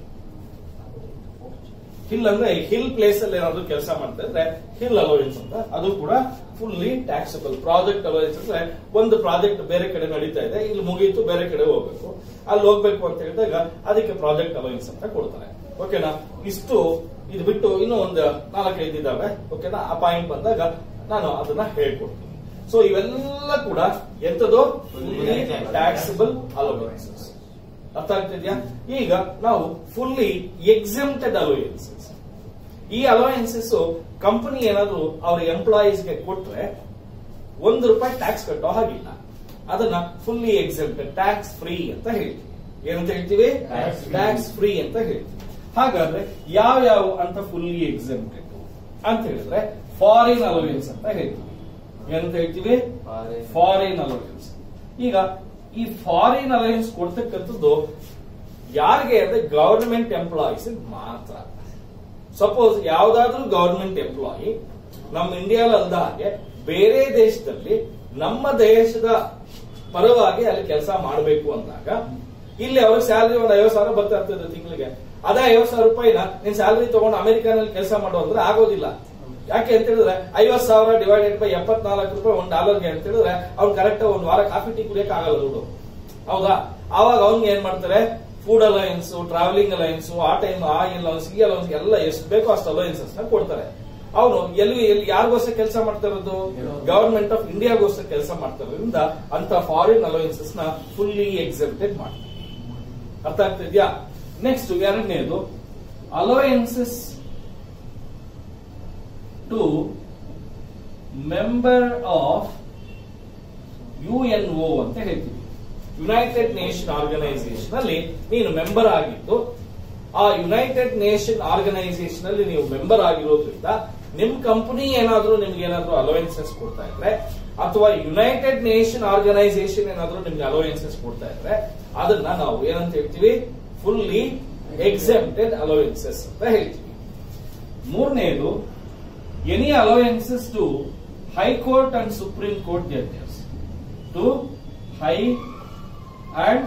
Speaker 1: ಹಿಲ್ ಅಂದ್ರೆ ಹಿಲ್ ಪ್ಲೇಸ್ ಅಲ್ಲಿ ಏನಾದ್ರು ಕೆಲಸ ಮಾಡ್ತಾ ಇದ್ರೆ ಹಿಲ್ ಅಲೋಯನ್ಸ್ ಅಂತ ಅದು ಕೂಡ ಫುಲ್ಲಿ ಟ್ಯಾಕ್ಸಬಲ್ ಪ್ರಾಜೆಕ್ಟ್ ಅಲೋಯನ್ಸ್ ಅಂದ್ರೆ ಒಂದು ಪ್ರಾಜೆಕ್ಟ್ ಬೇರೆ ಕಡೆ ನಡೀತಾ ಇದೆ ಇಲ್ಲಿ ಮುಗೀತು ಬೇರೆ ಕಡೆ ಹೋಗ್ಬೇಕು ಅಲ್ಲಿ ಹೋಗ್ಬೇಕು ಅಂತ ಹೇಳಿದಾಗ ಅದಕ್ಕೆ ಪ್ರಾಜೆಕ್ಟ್ ಅಲೋಯನ್ಸ್ ಅಂತ ಕೊಡ್ತಾರೆ ಓಕೆನಾ ಇಷ್ಟು ಇದು ಬಿಟ್ಟು ಇನ್ನೂ ಒಂದು ನಾಲ್ಕೈದು ಇದಾವೆ ಓಕೆನಾ ಆ ಪಾಯಿಂಟ್ ಬಂದಾಗ ನಾನು ಅದನ್ನ ಹೇಳ್ಕೊಡ್ತೀನಿ ಸೊ ಇವೆಲ್ಲ ಕೂಡ ಎಂತದು ಟ್ಯಾಕ್ಸಬಲ್ ಅಲೋವೆನ್ಸಸ್ ಅರ್ಥ ಆಗ್ತಿದ್ಯಾ ಈಗ ನಾವು ಫುಲ್ಲಿ ಎಕ್ಸೆಂಪ್ಟೆಡ್ ಅಲೋಯನ್ಸಸ್ ಈ ಅಲೋಯನ್ಸಸ್ ಕಂಪನಿ ಏನಾದ್ರು ಅವ್ರ ಎಂಪ್ಲಾಯೀಸ್ಗೆ ಕೊಟ್ರೆ ಒಂದು ರೂಪಾಯಿ ಟ್ಯಾಕ್ಸ್ ಕಟ್ಟೋ ಹಾಗಿಲ್ಲ ಅದನ್ನ ಫುಲ್ಲಿ ಎಕ್ಸೆಂಪ್ಟೆಡ್ ಟ್ಯಾಕ್ಸ್ ಫ್ರೀ ಅಂತ ಹೇಳ್ತೀವಿ ಏನಂತ ಹೇಳ್ತೀವಿ
Speaker 2: Tax free.
Speaker 1: ಟ್ಯಾಕ್ಸ್ ಫ್ರೀ ಅಂತ ಹೇಳ್ತೀವಿ ಹಾಗಾದ್ರೆ ಯಾವ ಯಾವ ಅಂತ ಫುಲ್ಲಿ ಎಕ್ಸೆಂಪ್ಟೆಡ್ ಅಂತ ಹೇಳಿದ್ರೆ ಫಾರಿನ್ ಅಲೋವೆನ್ಸ್ ಅಂತ ಹೇಳ್ತೀವಿ ಏನಂತ ಹೇಳ್ತೀವಿ
Speaker 2: Foreign.
Speaker 1: ಫಾರಿನ್ ಅಲೋವೆನ್ಸ್ ಈಗ ಈ ಫಾರಿನ್ ಅಲೋವೆನ್ಸ್ ಕೊಡ್ತಕ್ಕಂಥದ್ದು ಯಾರಿಗೆ ಅಂದ್ರೆ ಗವರ್ಮೆಂಟ್ ಎಂಪ್ಲಾಯೀಸ್ ಮಾತ್ರ ಸಪೋಸ್ ಯಾವ್ದಾದ್ರೂ ಗವರ್ಮೆಂಟ್ ಎಂಪ್ಲಾಯಿ ನಮ್ಮ ಇಂಡಿಯಾದಲ್ಲಿ ಅಲ್ದ ಹಾಗೆ ಬೇರೆ ದೇಶದಲ್ಲಿ ನಮ್ಮ ದೇಶದ ಪರವಾಗಿ ಅಲ್ಲಿ ಕೆಲಸ ಮಾಡಬೇಕು ಅಂದಾಗ ಇಲ್ಲಿ ಅವ್ರ ಸ್ಯಾಲರಿ ಒಂದು ಐವತ್ತು ಸಾವಿರ ಬರ್ತಾ ಇರ್ತದೆ ತಿಂಗಳಿಗೆ ಅದೇ ಐವತ್ತು ಸಾವಿರ ರೂಪಾಯಿನ ನಿನ್ ಸ್ಯಾಲರಿ ತಗೊಂಡು ಅಮೆರಿಕಾನಲ್ಲಿ ಕೆಲಸ ಮಾಡು ಅಂದ್ರೆ ಆಗೋದಿಲ್ಲ ಯಾಕೆ ಅಂತ ಹೇಳಿದ್ರೆ ಐವತ್ ಸಾವಿರ ಡಿವೈಡೆಡ್ ಬೈ ಎಪ್ಪತ್ನಾಲ್ಕು ರೂಪಾಯಿ ಒಂದು ಡಾಲರ್ಗೆ ಅಂತ ಹೇಳಿದ್ರೆ ಅವ್ನು ಕರೆಕ್ಟ್ ಒಂದು ವಾರ ಕಾಫಿ ಟೀ ಕುಡಿಯಕ್ ಆಗಲ್ಲ ದುಡ್ಡು ಹೌದಾ ಆವಾಗ ಅವ್ನಿಗೆ ಏನ್ ಮಾಡ್ತಾರೆ ಫುಡ್ ಅಲಯನ್ಸ್ ಟ್ರಾವೆಲಿಂಗ್ ಅಲಯನ್ಸ್ ಆ ಟೈಮ್ ಆ ಅಲೌನ್ಸ್ ಈ ಅಲೌನ್ಸ್ ಎಲ್ಲ ಎಷ್ಟು ಬೇಕೋ ಅಷ್ಟು ಅಲಯನ್ಸಸ್ ನ ಕೊಡ್ತಾರೆ ಅವನು ಎಲ್ಲಿ ಎಲ್ಲಿ ಯಾರಿಗೋಸ್ಕರ ಕೆಲಸ ಮಾಡ್ತಾ ಇರೋದು ಗವರ್ಮೆಂಟ್ ಆಫ್ ಇಂಡಿಯಾಗೋಸ್ಕರ ಕೆಲಸ ಮಾಡ್ತಾ ಇರೋದ್ರಿಂದ ಅಂತ ಫಾರಿನ್ ಅಲೋಯನ್ಸಸ್ ನ ಫುಲ್ಲಿ ಎಕ್ಸೆಪ್ಟೆಡ್ ಮಾಡ್ತಾರೆ ಅರ್ಥ ಆಗ್ತಿದ್ಯಾ ನೆಕ್ಸ್ಟ್ ಎರಡನೇದು allowances to member of U N O ಅಂತ ಹೇಳ್ತೀವಿ ಯುನೈಟೆಡ್ ನೇಷನ್ ಆರ್ಗನೈಸೇಷನ್ ಅಲ್ಲಿ ನೀನು ಮೆಂಬರ್ ಆಗಿದ್ದು ಆ ಯುನೈಟೆಡ್ ನೇಷನ್ ಆರ್ಗನೈಸೇಷನ್ ಅಲ್ಲಿ ನೀವು ಮೆಂಬರ್ ಆಗಿರೋದ್ರಿಂದ ನಿಮ್ ಕಂಪನಿ ಏನಾದ್ರೂ ನಿಮ್ಗೆ ಏನಾದ್ರೂ ಅಲೋವೆನ್ಸಸ್ ಕೊಡ್ತಾ ಇದ್ರೆ ಅಥವಾ ಯುನೈಟೆಡ್ ನೇಷನ್ ಆರ್ಗನೈಸೇಷನ್ ಏನಾದ್ರೂ ನಿಮ್ಗೆ ಅಲೋವೆನ್ಸಸ್ ಕೊಡ್ತಾ ಇದ್ರೆ ಅದನ್ನ ನಾವು ಏನಂತ ಹೇಳ್ತೀವಿ ಫುಲ್ಲಿ ಎಕ್ಸೆಪ್ಟೆಡ್ ಅಲೋವೆನ್ಸಸ್ ಅಂತ ಹೇಳ್ತೀವಿ ಮೂರನೇದು any allowances to high court and supreme court judges to high and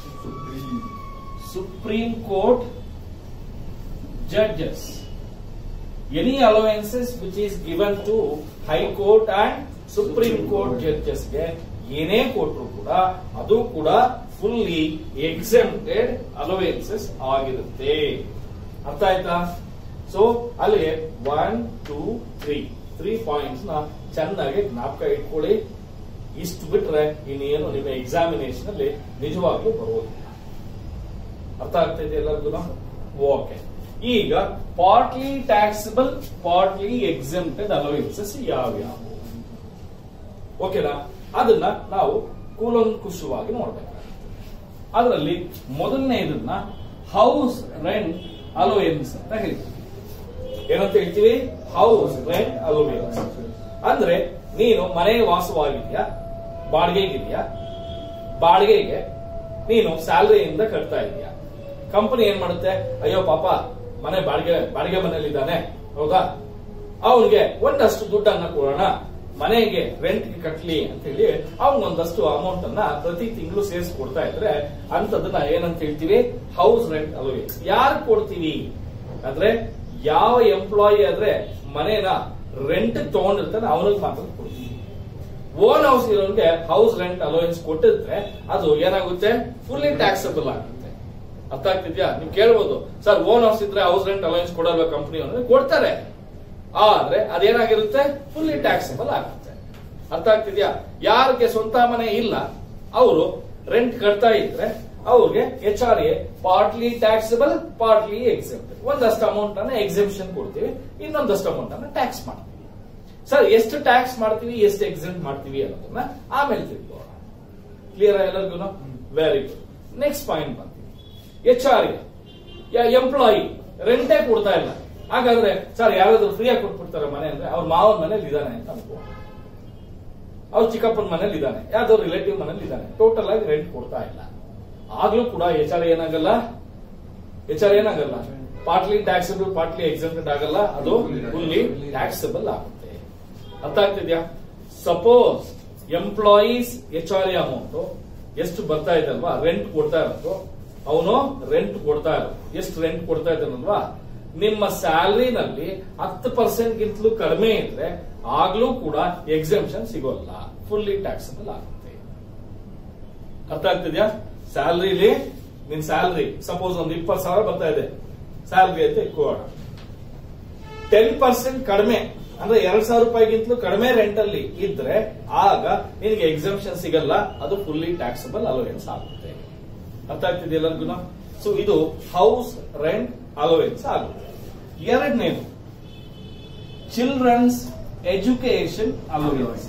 Speaker 1: supreme court judges any allowances which is given to high court and supreme court judges ಗೆ ಏನೇ ಕೊಟ್ಟರು ಕೂಡ ಅದು ಕೂಡ ಫುಲ್ಲಿ ಎಕ್ಸೆಂಪ್ಟೆಡ್ ಅಲೋವೆನ್ಸಸ್ ಆಗಿರುತ್ತೆ ಅರ್ಥ ಆಯ್ತಾ ಸೊ ಅಲ್ಲಿಗೆ one two three three points ನ ಚೆನ್ನಾಗಿ ಜ್ಞಾಪಕ ಇಟ್ಕೊಳ್ಳಿ ಇಷ್ಟು ಬಿಟ್ರೆ ಇನ್ನೇನು ನಿಮ್ಮ ಎಕ್ಸಾಮಿನೇಷನ್ ಅಲ್ಲಿ ನಿಜವಾಗ್ಲೂ ಬರುವುದಿಲ್ಲ ಅರ್ಥ ಆಗ್ತಾ ಇದೆ ಎಲ್ಲರಿಗೂ ಓಕೆ ಈಗ partly taxable partly exempted allowances ಯಾವ್ಯಾವು ಓಕೆನಾ ಅದನ್ನ ನಾವು ಕೂಲಂಕುಷವಾಗಿ ನೋಡ್ಬೇಕಾಗುತ್ತೆ ಅದರಲ್ಲಿ ಮೊದಲನೇದನ್ನ ಹೌಸ್ ರೆಂಟ್ ಅಲೋವೆನ್ಸ್ ಅಂತ ಹೇಳ್ತೀವಿ ಏನಂತ ಹೇಳ್ತೀವಿ ಹೌಸ್ ರೆಂಟ್ ಅಲೋವೆನ್ಸ್ ಅಂದ್ರೆ ನೀನು ಮನೆ ವಾಸವಾಗಿದ್ಯಾ ಬಾಡಿಗೆಗಿದ್ಯಾ ಬಾಡಿಗೆಗೆ ನೀನು ಸ್ಯಾಲರಿಯಿಂದ ಕಟ್ತಾ ಇದೀಯ ಕಂಪನಿ ಏನ್ ಮಾಡುತ್ತೆ ಅಯ್ಯೋ ಪಾಪ ಮನೆ ಬಾಡಿಗೆ ಬಾಡಿಗೆ ಮನೇಲಿ ಇದ್ದಾನೆ ಹೌದಾ ಅವನಿಗೆ ಒಂದಷ್ಟು ದುಡ್ಡನ್ನ ಕೊಡೋಣ ಮನೆಗೆ ರೆಂಟ್ ಕಟ್ಲಿ ಅಂತ ಹೇಳಿ ಅವ್ನ್ ಒಂದಷ್ಟು ಅಮೌಂಟ್ ಅನ್ನ ಪ್ರತಿ ತಿಂಗಳು ಸೇರಿಸಿ ಕೊಡ್ತಾ ಇದ್ರೆ ಅಂತದನ್ನ ಏನಂತ ಹೇಳ್ತೀವಿ ಹೌಸ್ ರೆಂಟ್ ಅಲ್ವೇ ಯಾರು ಕೊಡ್ತೀವಿ ಅಂದ್ರೆ ಯಾವ ಎಂಪ್ಲಾಯಿ ಆದ್ರೆ ಮನೇನ ರೆಂಟ್ ತಗೊಂಡಿರ್ತಾನೆ ಅವನಿಗೆ ಮಾತ್ರ ಕೊಡ್ತೀವಿ ಓನ್ ಹೌಸ್ ಇರೋನ್ಗೆ ಹೌಸ್ ರೆಂಟ್ ಅಲೋಯನ್ಸ್ ಕೊಟ್ಟಿದ್ರೆ ಅದು ಏನಾಗುತ್ತೆ ಫುಲ್ಲಿ ಟ್ಯಾಕ್ಸಬಲ್ ಆಗುತ್ತೆ ಅರ್ಥ ಆಗ್ತಿದ್ಯಾ ನೀವು ಕೇಳ್ಬೋದು ಸರ್ ಓನ್ ಹೌಸ್ ಇದ್ರೆ ಹೌಸ್ ರೆಂಟ್ ಅಲೋಯನ್ಸ್ ಕೊಡಲ್ವಾ ಕಂಪನಿ ಅಂದ್ರೆ ಕೊಡ್ತಾರೆ ಆದ್ರೆ ಅದೇನಾಗಿರುತ್ತೆ ಫುಲ್ಲಿ ಟ್ಯಾಕ್ಸಬಲ್ ಆಗುತ್ತೆ ಅರ್ಥ ಆಗ್ತಿದ್ಯಾ ಯಾರಿಗೆ ಸ್ವಂತ ಮನೆ ಇಲ್ಲ ಅವರು ರೆಂಟ್ ಕಟ್ತಾ ಇದ್ರೆ ಅವ್ರಿಗೆ H R A partly taxable partly exempt ಒಂದಷ್ಟು ಅಮೌಂಟ್ ಅನ್ನ ಎಕ್ಸೆಂಪ್ಷನ್ ಕೊಡ್ತೀವಿ ಇನ್ನೊಂದಷ್ಟು ಅಮೌಂಟ್ ಅನ್ನ ಟ್ಯಾಕ್ಸ್ ಮಾಡ್ತೀವಿ ಸರ್ ಎಷ್ಟು ಟ್ಯಾಕ್ಸ್ ಮಾಡ್ತೀವಿ ಎಷ್ಟು ಎಕ್ಸೆಂಟ್ ಮಾಡ್ತೀವಿ ಅನ್ನೋದನ್ನ ಆಮೇಲೆ ತಿಳ್ಕೊಳ್ಳೋಣ ಕ್ಲಿಯರ್ ಎಲ್ಲರಿಗೂ ವೆರಿ ಗುಡ್ ನೆಕ್ಸ್ಟ್ ಪಾಯಿಂಟ್ ಬರ್ತೀವಿ ಎಚ್ ಆರ್ ಎ ಎಂಪ್ಲಾಯಿ ರೆಂಟೇ ಕೊಡ್ತಾ ಇಲ್ಲ ಹಾಗಾದ್ರೆ ಸರ್ ಯಾರಾದ್ರೂ ಫ್ರೀಯಾಗಿ ಕೊಟ್ಬಿಡ್ತಾರೆ ಮನೆ ಅಂದ್ರೆ ಅವ್ರ ಮಾವನ ಮನೇಲಿ ಇದ್ದಾನೆ ಅಂತ ಅನ್ಕೋ ಅವ್ರ ಚಿಕ್ಕಪ್ಪನ ಮನೇಲಿ ಇದ್ದಾನೆ ಯಾವ್ದೋ ರಿಲೇಟಿವ್ ಮನೇಲಿ ಇದ್ದಾನೆ ಟೋಟಲ್ ಆಗಿ ರೆಂಟ್ ಕೊಡ್ತಾ ಇಲ್ಲ ಆಗ್ಲೂ ಕೂಡ ಎಚ್ ಆರ್ ಏನಾಗಲ್ಲ ಎಚ್ ಆರ್ ಏನಾಗಲ್ಲ ಪಾರ್ಟ್ಲಿ ಟ್ಯಾಕ್ಸಬಲ್ ಪಾರ್ಟ್ಲಿ ಎಕ್ಸೆಂಪ್ಟೆಡ್ ಆಗಲ್ಲ ಅದು ಫುಲ್ಲಿ ಟ್ಯಾಕ್ಸಬಲ್ ಆಗುತ್ತೆ ಅರ್ಥ ಆಗ್ತಿದ್ಯಾ suppose employees H R A amount ಎಷ್ಟು ಬರ್ತಾ ಇದೆ ಅಲ್ವಾ ರೆಂಟ್ ಕೊಡ್ತಾ ಇರೋದು ಅವನು ರೆಂಟ್ ಕೊಡ್ತಾ ಇರೋದು ಎಷ್ಟು ರೆಂಟ್ ಕೊಡ್ತಾ ಇದ್ದಾನಲ್ವಾ ನಿಮ್ಮ ಸ್ಯಾಲರಿನಲ್ಲಿ ಹತ್ತು ಪರ್ಸೆಂಟ್ ಗಿಂತಲೂ ಕಡಿಮೆ ಇದ್ರೆ ಆಗ್ಲೂ ಕೂಡ ಎಕ್ಸೆಂಪ್ಷನ್ ಸಿಗೋಲ್ಲ ಫುಲ್ಲಿ ಟ್ಯಾಕ್ಸಬಲ್ ಆಗುತ್ತೆ ಅರ್ಥ ಆಗ್ತಿದ್ಯಾ ಸ್ಯಾಲರಿಲಿ ನಿನ್ ಸ್ಯಾಲರಿ ಸಪೋಸ್ ಒಂದು ಇಪ್ಪತ್ತು ಸಾವಿರ ಬರ್ತಾ ಇದೆ ಸ್ಯಾಲರಿ ಅಂತ ಇಟ್ಕೋಣ ಟೆನ್ ಪರ್ಸೆಂಟ್ ಕಡಿಮೆ ಅಂದ್ರೆ ಎರಡ್ ಸಾವಿರ ರೂಪಾಯಿಗಿಂತಲೂ ಕಡಿಮೆ ರೆಂಟ್ ಅಲ್ಲಿ ಇದ್ರೆ ಆಗ ನಿನಗೆ ಎಕ್ಸಂಪ್ಷನ್ ಸಿಗಲ್ಲ ಅದು ಫುಲ್ಲಿ ಟ್ಯಾಕ್ಸಬಲ್ ಅಲೋವೆನ್ಸ್ ಆಗುತ್ತೆ ಅರ್ಥ ಆಗ್ತಿದೆ ಎಲ್ಲರಿಗೂ ಸೊ ಇದು ಹೌಸ್ ರೆಂಟ್ ಅಲೋವೆನ್ಸ್ ಆಗುತ್ತೆ ಎರಡನೇದು ಚಿಲ್ಡ್ರನ್ಸ್ ಎಜುಕೇಶನ್ ಅಲೋವೆನ್ಸ್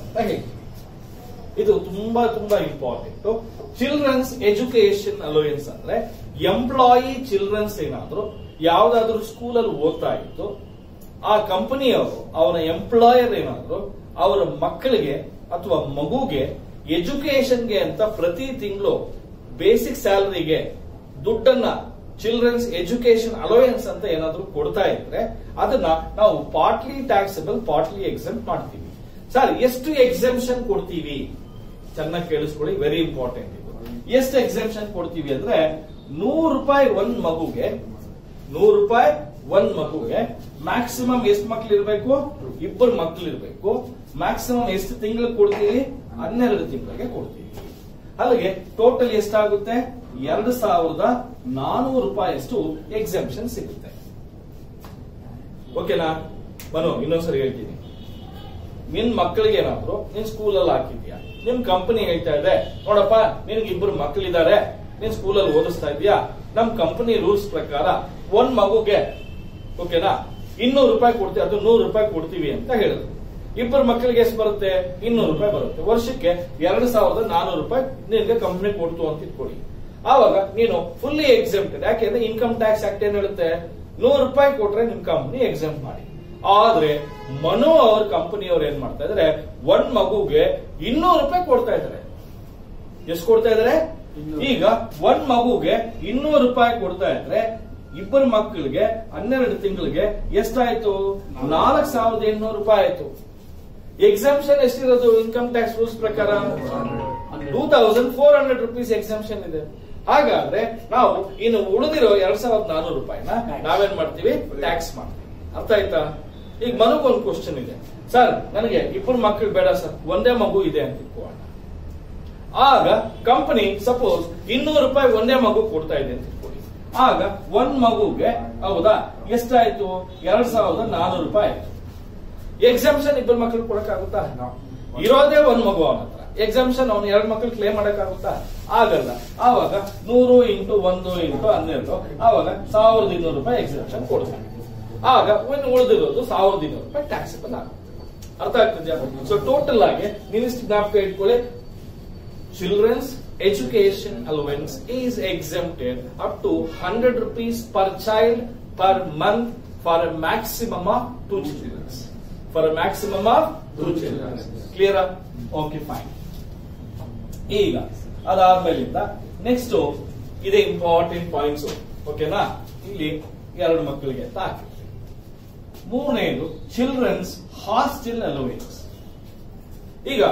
Speaker 1: ಇದು ತುಂಬಾ ತುಂಬಾ ಇಂಪಾರ್ಟೆಂಟ್ ಚಿಲ್ಡ್ರನ್ಸ್ ಎಜುಕೇಶನ್ ಅಲೋಯನ್ಸ್ ಅಂದ್ರೆ ಎಂಪ್ಲಾಯಿ ಚಿಲ್ಡ್ರನ್ಸ್ ಏನಾದ್ರು ಯಾವ್ದಾದ್ರು ಸ್ಕೂಲಲ್ಲಿ ಓದ್ತಾ ಇತ್ತು ಆ ಕಂಪನಿಯವರು ಅವನ ಎಂಪ್ಲಾಯರ್ ಏನಾದ್ರು ಅವರ ಮಕ್ಕಳಿಗೆ ಅಥವಾ ಮಗುಗೆ ಎಜುಕೇಶನ್ಗೆ ಅಂತ ಪ್ರತಿ ತಿಂಗಳು ಬೇಸಿಕ್ ಸ್ಯಾಲರಿಗೆ ದುಡ್ಡನ್ನ ಚಿಲ್ಡ್ರನ್ಸ್ ಎಜುಕೇಶನ್ ಅಲೋಯನ್ಸ್ ಅಂತ ಏನಾದ್ರು ಕೊಡ್ತಾ ಇದ್ರೆ ಅದನ್ನ ನಾವು ಪಾರ್ಟ್ಲಿ ಟ್ಯಾಕ್ಸಬಲ್ ಪಾರ್ಟ್ಲಿ ಎಕ್ಸೆಂಪ್ಟ್ ಮಾಡ್ತೀವಿ ಸರ್ ಎಷ್ಟು ಎಕ್ಸೆಂಪ್ಷನ್ ಕೊಡ್ತೀವಿ ಚೆನ್ನಾಗಿ ಕೇಳಿಸ್ಕೊಳ್ಳಿ ವೆರಿ ಇಂಪಾರ್ಟೆಂಟ್ ಇದು ಎಷ್ಟು ಎಕ್ಸೆಂಪ್ಷನ್ ಕೊಡ್ತೀವಿ ಅಂದ್ರೆ ನೂರು ರೂಪಾಯಿ ಒಂದ್ ಮಗುಗೆ ನೂರು ರೂಪಾಯಿ ಒಂದ್ ಮಗುಗೆ ಮ್ಯಾಕ್ಸಿಮಮ್ ಎಷ್ಟು ಮಕ್ಳು ಇರ್ಬೇಕು ಇಬ್ಬರು ಮಕ್ಳು ಇರ್ಬೇಕು ಮ್ಯಾಕ್ಸಿಮಮ್ ಎಷ್ಟು ತಿಂಗಳು ಕೊಡ್ತೀವಿ ಹನ್ನೆರಡು ತಿಂಗಳಿಗೆ ಕೊಡ್ತೀವಿ ಅಲ್ಲಿಗೆ ಟೋಟಲ್ ಎಷ್ಟಾಗುತ್ತೆ ಎರಡು ಸಾವಿರದ ನಾನೂರು ರೂಪಾಯಿಯಷ್ಟು ಎಕ್ಸೆಂಪ್ಷನ್ ಸಿಗುತ್ತೆ ಓಕೆನಾ ಬನು ಇನ್ನೊಂದ್ಸರಿ ಹೇಳ್ತೀನಿ ನಿನ್ ಮಕ್ಕಳಿಗೆ ಏನಾದ್ರು ನಿನ್ ಸ್ಕೂಲಲ್ಲಿ ಹಾಕಿದ್ಯಾ ನಿಮ್ ಕಂಪನಿ ಹೇಳ್ತಾ ಇದೆ ನೋಡಪ್ಪ ನಿನ್ಗೆ ಇಬ್ರು ಮಕ್ಕಳಿದ್ದಾರೆ ನೀನ್ ಸ್ಕೂಲಲ್ಲಿ ಓದಿಸ್ತಾ ಇದೀಯಾ ನಮ್ ಕಂಪನಿ ರೂಲ್ಸ್ ಪ್ರಕಾರ ಒಂದ್ ಮಗುಗೆ ಓಕೆನಾ ಇನ್ನೂರು ರೂಪಾಯಿ ಕೊಡ್ತೀವಿ ಅದು ನೂರು ರೂಪಾಯಿ ಕೊಡ್ತೀವಿ ಅಂತ ಹೇಳಿದ್ರು ಇಬ್ಬರು ಮಕ್ಕಳಿಗೆ ಎಷ್ಟು ಬರುತ್ತೆ ಇನ್ನೂರು ರೂಪಾಯಿ ಬರುತ್ತೆ ವರ್ಷಕ್ಕೆ ಎರಡು ಸಾವಿರದ ನಾನೂರು ರೂಪಾಯಿ ನಿನ್ಗೆ ಕಂಪನಿ ಕೊಡ್ತು ಅಂತ ಇಟ್ಕೊಳ್ಳಿ ಆವಾಗ ನೀನು ಫುಲ್ಲಿ ಎಕ್ಸೆಂಪ್ಟೆಡ್ ಯಾಕೆಂದ್ರೆ ಇನ್ಕಮ್ ಟ್ಯಾಕ್ಸ್ ಆಕ್ಟ್ ಏನ್ ಹೇಳುತ್ತೆ ನೂರು ರೂಪಾಯಿ ಕೊಟ್ರೆ ನಿಮ್ ಕಂಪನಿ ಎಕ್ಸೆಂಪ್ಟ್ ಮಾಡಿ ಆದ್ರೆ ಮನು ಅವ್ರ ಕಂಪನಿಯವ್ರು ಏನ್ ಮಾಡ್ತಾ ಇದಾರೆ ಒಂದ್ ಮಗುಗೆ ಇನ್ನೂರು ರೂಪಾಯಿ ಕೊಡ್ತಾ ಇದಾರೆ ಎಷ್ಟು ಕೊಡ್ತಾ ಇದಾರೆ ಈಗ ಒಂದ್ ಮಗುಗೆ ಇನ್ನೂರು ರೂಪಾಯಿ ಕೊಡ್ತಾ ಇದ್ರೆ ಇಬ್ಬರು ಮಕ್ಕಳಿಗೆ ಹನ್ನೆರಡು ತಿಂಗಳಿಗೆ ಎಷ್ಟಾಯ್ತು ನಾಲ್ಕು ಸಾವಿರದ ಎಂಟುನೂರು ರೂಪಾಯಿ ಆಯ್ತು ಎಕ್ಸಾಮ್ಷನ್ ಎಷ್ಟಿರೋದು ಇನ್ಕಮ್ ಟ್ಯಾಕ್ಸ್ ರೂಲ್ಸ್ ಪ್ರಕಾರ two thousand four hundred rupees exemption ಇದೆ ಹಾಗಾದ್ರೆ ನಾವು ಇನ್ನು ಉಳಿದಿರೋ ಎರಡ್ ಸಾವಿರದ ನಾನೂರು ರೂಪಾಯಿನ ನಾವೇನ್ ಮಾಡ್ತೀವಿ ಟ್ಯಾಕ್ಸ್ ಮಾಡ್ತೀವಿ ಅರ್ಥ ಆಯ್ತಾ ಈಗ ಮನಗ್ ಒಂದು ಕ್ವಶನ್ ಇದೆ ಸರ್ ನನಗೆ ಇಬ್ಬರು ಮಕ್ಕಳು ಬೇಡ ಸರ್ ಒಂದೇ ಮಗು ಇದೆ ಅಂತ ಇಟ್ಕೋಣ ಆಗ ಕಂಪನಿ ಸಪೋಸ್ ಇನ್ನೂರು ರೂಪಾಯಿ ಒಂದೇ ಮಗು ಕೊಡ್ತಾ ಇದೆ ಅಂತ ಇಟ್ಕೊಳ್ಳಿ ಆಗ ಒಂದ್ ಮಗುಗೆ ಹೌದಾ ಎಷ್ಟಾಯ್ತು ಎರಡ್ ಸಾವಿರದ ನಾನೂರು ರೂಪಾಯಿ ಆಯ್ತು ಎಕ್ಸಾಮ್ಷನ್ ಇಬ್ಬರು ಮಕ್ಕಳು ಕೊಡಕ್ಕಾಗುತ್ತಾ ಇರೋದೇ ಒಂದ್ ಮಗು ಅವನ ಹತ್ರ ಎಕ್ಸಾಮ್ಷನ್ ಅವ್ನು ಎರಡು ಮಕ್ಕಳು ಕ್ಲೇಮ್ ಮಾಡಕ್ಕಾಗುತ್ತಾ ಆಗಲ್ಲ ಆವಾಗ ನೂರು ಇಂಟು ಒಂದು ಇಂಟು ಹನ್ನೆರಡು ಆವಾಗ ಸಾವಿರದ ಇನ್ನೂರು ರೂಪಾಯಿ ಎಕ್ಸಾಮ್ಷನ್ ಕೊಡ್ತಾನೆ ಆಗ ಒಂದು ಉಳಿದಿರೋದು ಸಾವಿರದ ಇನ್ನೂರು ರೂಪಾಯಿ ಟ್ಯಾಕ್ಸಬಲ್ ಆಗುತ್ತೆ ಅರ್ಥ ಆಗ್ತದ್ಯಾ ಸೊ ಟೋಟಲ್ ಆಗಿ ನೀವಿಷ್ಟು ಜ್ಞಾಪಕ ಇಟ್ಕೊಳ್ಳಿ children's education allowance is exempted up to 100 rupees per child per month for a maximum of two children. For a maximum of two children. Clear? Okay, fine. ಈಗ ಅದಾದ್ಮೇಲಿಂದ ನೆಕ್ಸ್ಟ್ ಇದೆ ಇಂಪಾರ್ಟೆಂಟ್ ಪಾಯಿಂಟ್ಸ್ ಓಕೆನಾ ಇಲ್ಲಿ ಎರಡು ಮಕ್ಕಳಿಗೆ ಅಂತ ಹಾಕಿ ಮೂರನೇದು ಚಿಲ್ಡ್ರನ್ಸ್ ಹಾಸ್ಟೆಲ್ ಅಲೋವೆನ್ಸ್ ಈಗ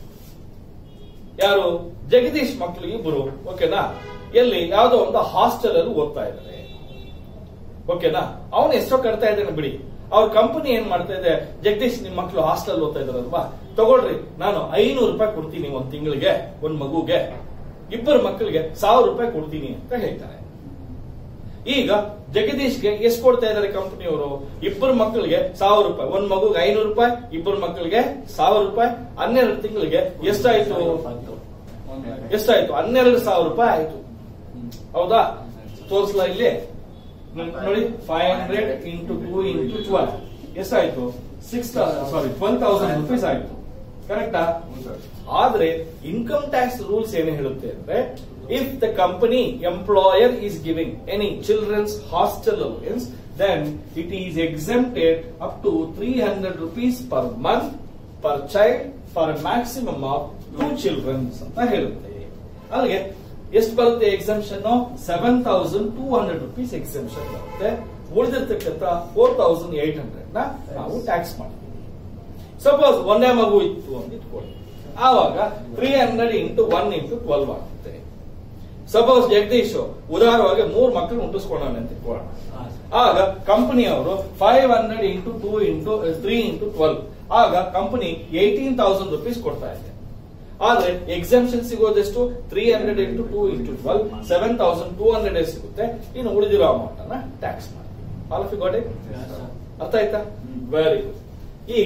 Speaker 1: ಯಾರು ಜಗದೀಶ್ ಮಕ್ಕಳಿಗೆ ಇಬ್ಬರು ಓಕೆನಾ ಎಲ್ಲಿ ಯಾವ್ದೋ ಒಂದು ಹಾಸ್ಟೆಲ್ ಅಲ್ಲಿ ಓದ್ತಾ ಇದ್ದಾರೆ ಓಕೆನಾ ಅವನು ಎಷ್ಟೋ ಕಟ್ತಾ ಇದ್ದಾನೆ ಬಿಡಿ ಅವ್ರ ಕಂಪನಿ ಏನ್ ಮಾಡ್ತಾ ಇದೆ ಜಗದೀಶ್ ನಿಮ್ ಮಕ್ಕಳು ಹಾಸ್ಟೆಲ್ ಓದ್ತಾ ಇದಾರಲ್ವಾ ತಗೊಳ್ರಿ ನಾನು ಐನೂರು ರೂಪಾಯಿ ಕೊಡ್ತೀನಿ ಒಂದ್ ತಿಂಗಳಿಗೆ ಒಂದ್ ಮಗುಗೆ ಇಬ್ಬರು ಮಕ್ಕಳಿಗೆ ಸಾವಿರ ರೂಪಾಯಿ ಕೊಡ್ತೀನಿ ಅಂತ ಹೇಳ್ತಾರೆ ಈಗ ಜಗದೀಶ್ಗೆ ಎಷ್ಟು ಕೊಡ್ತಾ ಇದ್ದಾರೆ ಕಂಪನಿಯವರು ಇಬ್ಬರು ಮಕ್ಕಳಿಗೆ ಸಾವಿರ ರೂಪಾಯಿ ಒಂದ್ ಮಗುಗೆ ಐನೂರು ರೂಪಾಯಿ ಇಬ್ಬರು ಮಕ್ಕಳಿಗೆ ಸಾವಿರ ರೂಪಾಯಿ ಹನ್ನೆರಡು ತಿಂಗಳಿಗೆ ಎಷ್ಟಾಯ್ತು ಎಷ್ಟಾಯ್ತು ಹನ್ನೆರಡು ಸಾವಿರ ರೂಪಾಯಿ ಆಯ್ತು ಹೌದಾ ತೋರಿಸ್ಲಾ ಇಲ್ಲಿ ನೋಡಿ five hundred into two into twelve ಎಷ್ಟಾಯ್ತು ಸಿಕ್ಸ್ ಸಾರಿ ಟ್ವೆಲ್ ತೌಸಂಡ್ ರುಪೀಸ್ ಆಯ್ತು ಕರೆಕ್ಟಾ ಆದ್ರೆ ಇನ್ಕಮ್ ಟ್ಯಾಕ್ಸ್ ರೂಲ್ಸ್ ಏನು ಹೇಳುತ್ತೆ ಅಂದ್ರೆ if the company employer is giving any children's hostel allowance then it is exempted up to three hundred rupees per month per child for maximum of two children's ಅಂತ ಹೇಳುತ್ತೆ ಅಲ್ಲಿಗೆ ಎಷ್ಟು ಬರುತ್ತೆ exemption seven thousand two hundred rupees exemption ಬರುತ್ತೆ ಉಳಿದಿರ್ತಕ್ಕಂಥ ಫೋರ್ ತೌಸಂಡ್ ಏಟ್ ಹಂಡ್ರೆಡ್ ನ ನಾವು ಟ್ಯಾಕ್ಸ್ ಮಾಡ್ತೀವಿ ಸಪೋಸ್ ಒಂದೇ ಮಗು ಇತ್ತು ಅಂತ ಇಟ್ಕೊಳ್ಳಿ ಆವಾಗ three hundred into one into twelve ಆಗುತ್ತೆ ಸಪೋಸ್ ಜಗದೀಶ್ ಉದಾಹರಣವಾಗಿ ಮೂರ್ ಮಕ್ಕಳು ಉಂಟಿಸ್ಕೊಳ್ಳೋಣ ಅಂತ ಇಟ್ಕೊಳ್ಳೋಣ ಆಗ ಕಂಪನಿಯವರು five hundred into two into three into twelve ಆಗ ಕಂಪನಿ ಏಯ್ಟೀನ್ ತೌಸಂಡ್ ರುಪೀಸ್ ಕೊಡ್ತಾ ಇದೆ ಆದ್ರೆ ಎಕ್ಸಾಮ್ಷನ್ ಸಿಗೋದೆಷ್ಟು three hundred into two into twelve seven thousand two hundred ಸಿಗುತ್ತೆ ಇನ್ನು ಉಳಿದಿರೋ ಅಮೌಂಟ್ ಅನ್ನ ಟ್ಯಾಕ್ಸ್ ಮಾಡಿ ಆಲ್ ಆಫ್ ಗಾಟ್ ಅರ್ಥ ಆಯ್ತಾ ವೆರಿ ಗುಡ್ ಈಗ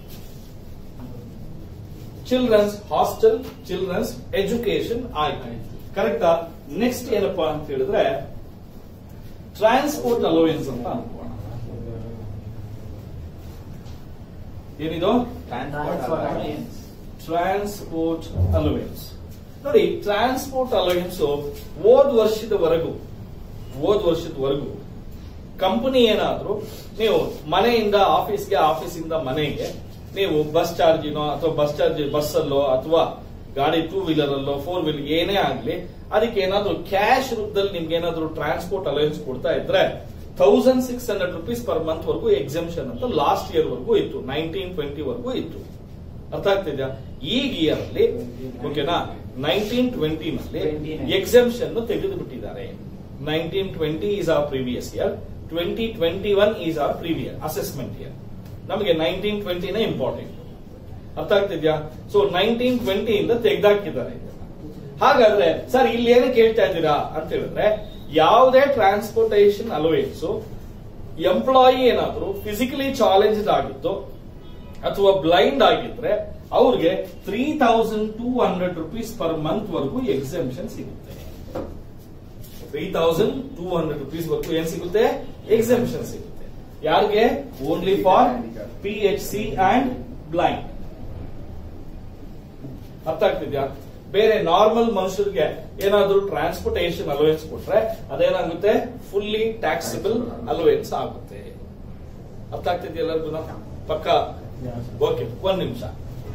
Speaker 1: ಚಿಲ್ಡ್ರನ್ಸ್ ಹಾಸ್ಟೆಲ್ ಚಿಲ್ಡ್ರನ್ಸ್ ಎಜುಕೇಶನ್ ಆಯ್ತು ಕರೆಕ್ಟಾ ನೆಕ್ಸ್ಟ್ ಏನಪ್ಪಾ ಅಂತ ಹೇಳಿದ್ರೆ ಟ್ರಾನ್ಸ್ಪೋರ್ಟ್ ಅಲೋವೆನ್ಸ್ ಅಂತ ಅನ್ಕೋಣ ಏನಿದು ಟ್ರಾನ್ಸ್ಪೋರ್ಟ್ ಅಲೋವೆನ್ಸ್ ನೋಡಿ ಟ್ರಾನ್ಸ್ಪೋರ್ಟ್ ಅಲೋವೆನ್ಸ್ ಹೋದ್ ವರ್ಷದವರೆಗೂ ಹೋದ್ ವರ್ಷದವರೆಗೂ ಕಂಪನಿ ಏನಾದ್ರೂ ನೀವು ಮನೆಯಿಂದ ಆಫೀಸ್ಗೆ ಆಫೀಸಿಂದ ಮನೆಗೆ ನೀವು ಬಸ್ ಚಾರ್ಜಿನೋ ಅಥವಾ ಬಸ್ ಚಾರ್ಜ್ ಬಸ್ ಅಲ್ಲೋ ಅಥವಾ ಗಾಡಿ ಟೂ ವೀಲರ್ ಅಲ್ಲೋ ಫೋರ್ ವೀಲರ್ ಏನೇ ಆಗ್ಲಿ ಅದಕ್ಕೆ ಏನಾದ್ರೂ ಕ್ಯಾಶ್ ರೂಪದಲ್ಲಿ ನಿಮ್ಗೆ ಏನಾದ್ರೂ ಟ್ರಾನ್ಸ್ಪೋರ್ಟ್ ಅಲೋವೆನ್ಸ್ ಕೊಡ್ತಾ ಇದ್ರೆ thousand six hundred rupees per month ವರೆಗೂ ಎಕ್ಸಾಮ್ಷನ್ ಅಂತ ಲಾಸ್ಟ್ ಇಯರ್ ವರೆಗೂ ಇತ್ತು ನೈನ್ಟೀನ್ ಟ್ವೆಂಟಿ ವರೆಗೂ ಇತ್ತು ಅರ್ಥ ಆಗ್ತಿದ್ಯಾ ಈಗ ಇಯರ್ ಅಲ್ಲಿ ಓಕೆನಾ ನೈನ್ಟೀನ್ ಟ್ವೆಂಟಿ ನಲ್ಲಿ ಎಕ್ಸಾಮ್ಷನ್ ತೆಗೆದು ಬಿಟ್ಟಿದ್ದಾರೆ nineteen twenty is our previous year twenty twenty one is our previous assessment year ನಮಗೆ ನೈನ್ಟೀನ್ ಟ್ವೆಂಟಿನೇ ಇಂಪಾರ್ಟೆಂಟ್ ಅರ್ಥ ಆಗ್ತಿದ್ಯಾ ಸೊ ನೈನ್ಟೀನ್ ಟ್ವೆಂಟಿ ಇಂದ ತೆಗೆದಾಕಿದ್ದಾರೆ ಹಾಗಾದ್ರೆ ಸರ್ ಇಲ್ಲಿ ಏನು ಕೇಳ್ತಾ ಇದ್ದೀರಾ ಅಂತ ಹೇಳಿದ್ರೆ ಯಾವುದೇ ಟ್ರಾನ್ಸ್ಪೋರ್ಟೇಷನ್ ಅಲೋವೆನ್ಸ್ ಎಂಪ್ಲಾಯಿ ಏನಾದ್ರು ಫಿಸಿಕಲಿ ಚಾಲೆಂಜ್ಡ್ ಆಗಿದ್ದು ಅಥವಾ ಬ್ಲೈಂಡ್ ಆಗಿದ್ರೆ ಅವ್ರಿಗೆ three thousand two hundred rupees per month ವರೆಗೂ ಎಕ್ಸಾಮ್ಷನ್ ಸಿಗುತ್ತೆ three thousand two hundred rupees ವರೆಗೂ ಏನ್ ಸಿಗುತ್ತೆ ಎಕ್ಸಾಮ್ಷನ್ ಸಿಗುತ್ತೆ ಯಾರಿಗೆ only for P H C and blind ಅರ್ಥ ಆಗ್ತಿದ್ಯಾ ಬೇರೆ ನಾರ್ಮಲ್ ಮನುಷ್ಯರಿಗೆ ಏನಾದ್ರೂ ಟ್ರಾನ್ಸ್ಪೋರ್ಟೇಷನ್ ಅಲೋವೆನ್ಸ್ ಕೊಟ್ರೆ ಅದೇನಾಗುತ್ತೆ ಫುಲ್ಲಿ ಟ್ಯಾಕ್ಸಿಬಲ್ ಅಲೋವೆನ್ಸ್ ಆಗುತ್ತೆ ಅರ್ಥ ಆಗ್ತಿದ್ಯಾ ಎಲ್ಲರಿಗೂ ಪಕ್ಕ ಓಕೆ ಒಂದ್ ನಿಮಿಷ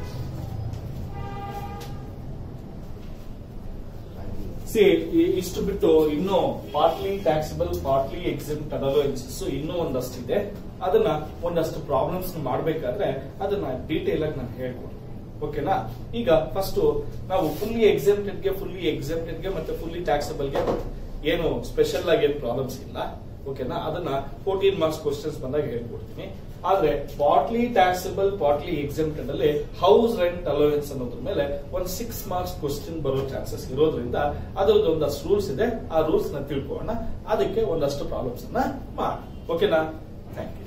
Speaker 1: ಸಿ ಇಷ್ಟು ಬಿಟ್ಟು ಇನ್ನು partly taxable partly exempt allowances ಇನ್ನೂ ಒಂದಷ್ಟಿದೆ ಅದನ್ನ ಒಂದಷ್ಟು ಪ್ರಾಬ್ಲಮ್ಸ್ ಮಾಡಬೇಕಾದ್ರೆ ಅದನ್ನ ಡೀಟೇಲ್ ಆಗಿ ನಾನು ಹೇಳ್ಕೊಡ್ತೀನಿ ಓಕೆನಾ ಈಗ ಫಸ್ಟ್ ನಾವು ಫುಲ್ಲಿ ಎಕ್ಸಾಮ್ಟೆಡ್ ಗೆ ಫುಲ್ಲಿ ಎಕ್ಸಾಮ್ಟೆಡ್ ಗೆ ಮತ್ತೆ ಫುಲ್ಲಿ ಟ್ಯಾಕ್ಸಬಲ್ ಗೆ ಏನು ಸ್ಪೆಷಲ್ ಆಗಿ ಏನು ಪ್ರಾಬ್ಲಮ್ಸ್ ಇಲ್ಲ ಓಕೆನಾ ಅದನ್ನ ಫೋರ್ಟೀನ್ ಮಾರ್ಕ್ಸ್ ಕ್ವಶನ್ಸ್ ಬಂದಾಗ ಹೇಳ್ಕೊಡ್ತೀನಿ ಆದ್ರೆ ಪಾರ್ಟ್ಲಿ ಟ್ಯಾಕ್ಸಬಲ್ ಪಾರ್ಟ್ಲಿ ಎಕ್ಸಾಮ್ಟೆಡ್ ಅಲ್ಲಿ ಹೌಸ್ ರೆಂಟ್ ಅಲೋವೆನ್ಸ್ ಅನ್ನೋದ್ರ ಮೇಲೆ ಒಂದ್ ಸಿಕ್ಸ್ ಮಾರ್ಕ್ಸ್ ಕ್ವಶನ್ ಬರೋ ಚಾನ್ಸಸ್ ಇರೋದ್ರಿಂದ ಅದ್ರದ್ದು ಒಂದಷ್ಟು ರೂಲ್ಸ್ ಇದೆ ಆ ರೂಲ್ಸ್ ನ ತಿಳ್ಕೊಳ್ಳೋಣ ಅದಕ್ಕೆ ಒಂದಷ್ಟು ಪ್ರಾಬ್ಲಮ್ಸ್ ಅನ್ನ ಮಾಡಿ ಓಕೆನಾ ಥ್ಯಾಂಕ್ ಯು